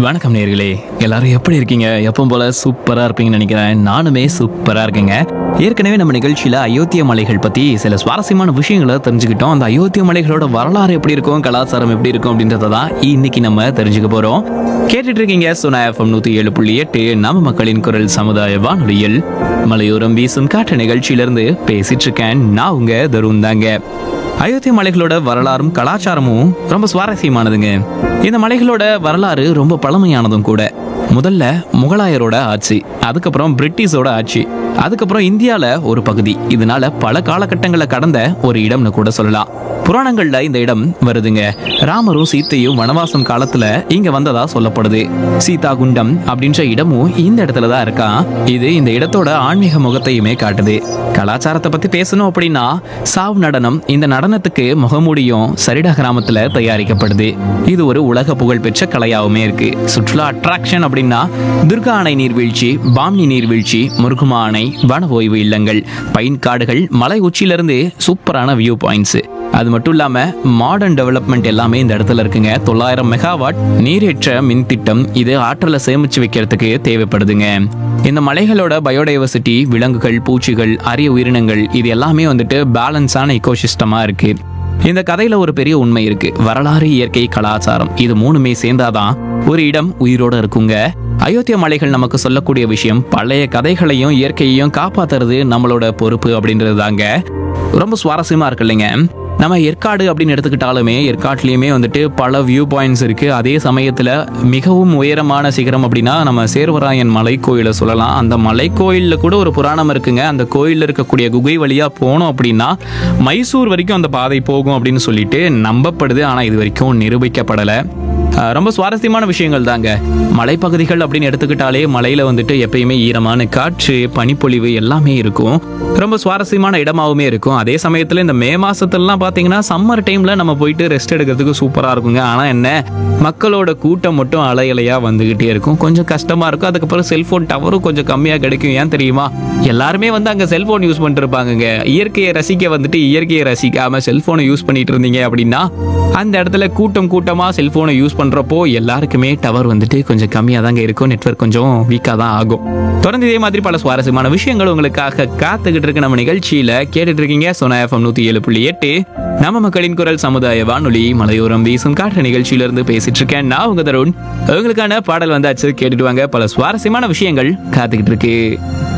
வணக்கம் நேர்களே எல்லாரும் எப்படி இருக்கீங்க எப்பவும் போல சூப்பரா இருப்பீங்கன்னு நினைக்கிறேன் நானுமே சூப்பரா இருக்கேங்க ஏற்கனவே நம்ம நிகழ்ச்சியில அயோத்திய மலைகள் பத்தி சில சுவாரஸ்யமான விஷயங்களை தெரிஞ்சுக்கிட்டோம் அந்த அயோத்திய மலைகளோட வரலாறு எப்படி இருக்கும் கலாச்சாரம் எப்படி இருக்கும் அப்படின்றத தான் இன்னைக்கு நம்ம தெரிஞ்சுக்க போறோம் கேட்டுட்டு இருக்கீங்க சுனா எஃப்எம் நூத்தி ஏழு புள்ளி எட்டு நம்ம மக்களின் குரல் சமுதாய வானொலியில் மலையோரம் வீசும் காற்று நிகழ்ச்சியிலிருந்து பேசிட்டு இருக்கேன் நான் உங்க தருண் தாங்க அயோத்திய மலைகளோட வரலாறும் கலாச்சாரமும் ரொம்ப சுவாரஸ்யமானதுங்க இந்த மலைகளோட வரலாறு ரொம்ப பழமையானதும் கூட முதல்ல முகலாயரோட ஆட்சி அதுக்கப்புறம் பிரிட்டிஷோட ஆட்சி அதுக்கப்புறம் இந்தியால ஒரு பகுதி இதனால பல காலகட்டங்களை கடந்த ஒரு இடம்னு கூட சொல்லலாம் புராணங்கள்ல இந்த இடம் வருதுங்க ராமரும் சீத்தையும் வனவாசம் காலத்துல இங்க வந்ததா சொல்லப்படுது சீதா குண்டம் அப்படின்ற இடமும் இந்த இடத்துல தான் இருக்கா இது இந்த இடத்தோட ஆன்மீக முகத்தையுமே காட்டுது கலாச்சாரத்தை பத்தி பேசணும் அப்படின்னா சாவ் நடனம் இந்த நடனத்துக்கு முகமூடியும் சரிடா கிராமத்துல தயாரிக்கப்படுது இது ஒரு உலக புகழ் பெற்ற கலையாவுமே இருக்கு சுற்றுலா அட்ராக்ஷன் அப்படின்னா துர்கா அணை நீர்வீழ்ச்சி பாம்னி நீர்வீழ்ச்சி முருகுமா அணை வன ஓய்வு இல்லங்கள் பைன் காடுகள் மலை உச்சியிலிருந்து சூப்பரான வியூ பாயிண்ட்ஸ் அது மட்டும் இல்லாம மாடர்ன் டெவலப்மெண்ட் எல்லாமே இந்த இடத்துல இருக்குங்க தொள்ளாயிரம் மெகாவாட் நீரேற்ற மின் திட்டம் இது ஆற்றலை சேமிச்சு வைக்கிறதுக்கு தேவைப்படுதுங்க இந்த மலைகளோட பயோடைவர்சிட்டி விலங்குகள் பூச்சிகள் அரிய உயிரினங்கள் இது எல்லாமே வந்துட்டு பேலன்ஸான இக்கோசிஸ்டமா இருக்கு இந்த கதையில ஒரு பெரிய உண்மை இருக்கு வரலாறு இயற்கை கலாச்சாரம் இது மூணுமே சேர்ந்தாதான் ஒரு இடம் உயிரோட இருக்குங்க அயோத்தியா மலைகள் நமக்கு சொல்லக்கூடிய விஷயம் பழைய கதைகளையும் இயற்கையையும் காப்பாத்துறது நம்மளோட பொறுப்பு அப்படின்றது தாங்க ரொம்ப சுவாரஸ்யமா இருக்கு இல்லைங்க நம்ம ஏற்காடு அப்படின்னு எடுத்துக்கிட்டாலுமே ஏற்காட்லேயுமே வந்துட்டு பல வியூ பாயிண்ட்ஸ் இருக்கு அதே சமயத்தில் மிகவும் உயரமான சிகரம் அப்படின்னா நம்ம சேர்வராயன் மலை கோயிலை சொல்லலாம் அந்த மலை கோயிலில் கூட ஒரு புராணம் இருக்குங்க அந்த கோயிலில் இருக்கக்கூடிய குகை வழியா போனோம் அப்படின்னா மைசூர் வரைக்கும் அந்த பாதை போகும் அப்படின்னு சொல்லிட்டு நம்பப்படுது ஆனால் இது வரைக்கும் நிரூபிக்கப்படலை ஆஹ் ரொம்ப சுவாரஸ்யமான விஷயங்கள் தாங்க மலைப்பகுதிகள் அப்படின்னு எடுத்துக்கிட்டாலே மலையில வந்துட்டு எப்பயுமே ஈரமான காற்று பனிப்பொழிவு எல்லாமே இருக்கும் ரொம்ப சுவாரஸ்யமான இடமாவுமே இருக்கும் அதே சமயத்துல இந்த மே மாசத்துலலாம் பாத்தீங்கன்னா சம்மர் டைம்ல நம்ம போயிட்டு ரெஸ்ட் எடுக்கிறதுக்கு சூப்பரா இருக்குங்க ஆனா என்ன மக்களோட கூட்டம் மட்டும் அலை அலையா வந்துகிட்டே இருக்கும் கொஞ்சம் கஷ்டமா இருக்கும் அதுக்கப்புறம் செல்போன் டவரும் கொஞ்சம் கம்மியா கிடைக்கும் ஏன் தெரியுமா எல்லாருமே வந்து அங்க செல்போன் யூஸ் பண்ணிட்டு இருப்பாங்கங்க இயற்கையை ரசிக்க வந்துட்டு இயற்கையை ரசிக்காம செல்போனை யூஸ் பண்ணிட்டு இருந்தீங்க அப்படின்னா அந்த இடத்துல கூட்டம் கூட்டமா செல்போனை யூஸ் பண்றப்போ எல்லாருக்குமே டவர் வந்துட்டு கொஞ்சம் கம்மியா தாங்க இருக்கும் நெட்வொர்க் கொஞ்சம் வீக்கா தான் ஆகும் தொடர்ந்து இதே மாதிரி பல சுவாரஸ்யமான விஷயங்கள் உங்களுக்காக காத்துக்கிட்டு இருக்கு நம்ம நிகழ்ச்சியில கேட்டுட்டு இருக்கீங்க சோனா எஃப்எம் நூத்தி ஏழு புள்ளி எட்டு நம்ம மக்களின் குரல் சமுதாய வானொலி மலையோரம் வீசும் காற்று நிகழ்ச்சியில இருந்து பேசிட்டு இருக்கேன் நான் உங்க தருண் உங்களுக்கான பாடல் வந்தாச்சு கேட்டுட்டு வாங்க பல சுவாரஸ்யமான விஷயங்கள் காத்துக்கிட்டு இருக்கு